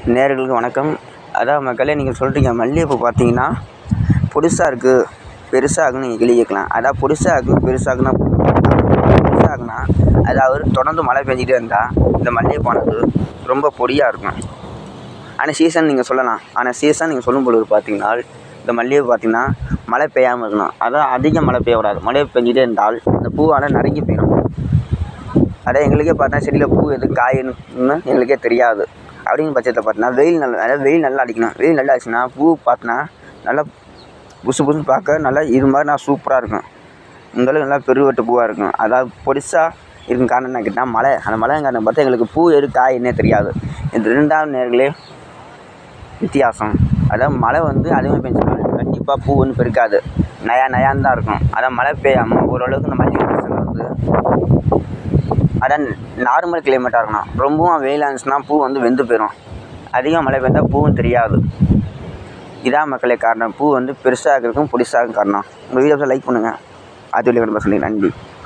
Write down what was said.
நேயர்களுக்கு வணக்கம் அதான் மக்களே நீங்கள் சொல்கிறீங்க மல்லிகைப்பூ பார்த்தீங்கன்னா பொடிசா இருக்குது பெருசாக இருக்குன்னு நீங்கள் கேள்வி கேட்கலாம் அதான் பொடிசா இருக்குது பெருசாக இருக்குன்னா பெருசாக இருக்குன்னா அதாவது தொடர்ந்து மழை பெஞ்சிட்டே இருந்தால் இந்த மல்லிகைப்பூவானது ரொம்ப பொடியாக இருக்கும் ஆனால் சீசன் நீங்கள் சொல்லலாம் ஆனால் சீசன் நீங்கள் சொல்லும் பொழுது பார்த்தீங்கன்னா இந்த மல்லிகைப்பூ பார்த்தீங்கன்னா மழை பெய்யாமல் இருக்கணும் அதான் அதிக மழை பெய்யக்கூடாது மழை பெஞ்சிட்டே இருந்தால் இந்த பூவால் நறுங்கி போயிடும் அதான் எங்களுக்கே பார்த்தா செடியில் பூ எது காயின்னு எங்களுக்கே தெரியாது அப்படின்னு பட்சத்தில் பார்த்தீங்கன்னா வெயில் நல்லா அதாவது வெயில் நல்லா அடிக்கணும் வெயில் நல்லா அடிச்சுன்னா பூ பார்த்தோன்னா நல்லா புசு புசுன்னு பார்க்க நல்லா இது மாதிரி நான் சூப்பராக இருக்கும் இந்த அளவுக்கு நல்லா பெருவெட்டு பூவாக இருக்கும் அதாவது பொடிசாக இருக்கும் காரணம் என்ன கேட்டால் மழை அந்த மழை காரணம் பார்த்தா எங்களுக்கு பூ எது காயின்னே தெரியாது இந்த ரெண்டாவது நேர்களே வித்தியாசம் அதான் மழை வந்து அதிகமாக பெஞ்சினால் கண்டிப்பாக பூ ஒன்றும் பெருக்காது நயா நயான்னு தான் இருக்கும் அதான் மழை பெய்யாமல் ஓரளவுக்கு இந்த மல்லிகை சீசன் வந்து அதான் நார்மல் கிளைமேட்டாக இருக்கணும் ரொம்பவும் வெயிலாக இருந்துச்சுன்னா பூ வந்து வெந்து போயிடும் அதிகம் மழை பெய்ந்தால் பூவும் தெரியாது இதான் மக்களே காரணம் பூ வந்து பெருசாக இருக்கிறதுக்கும் பொடிசாக காரணம் உங்கள் வீடியோஸை லைக் பண்ணுங்கள் அது சொல்லி நன்றி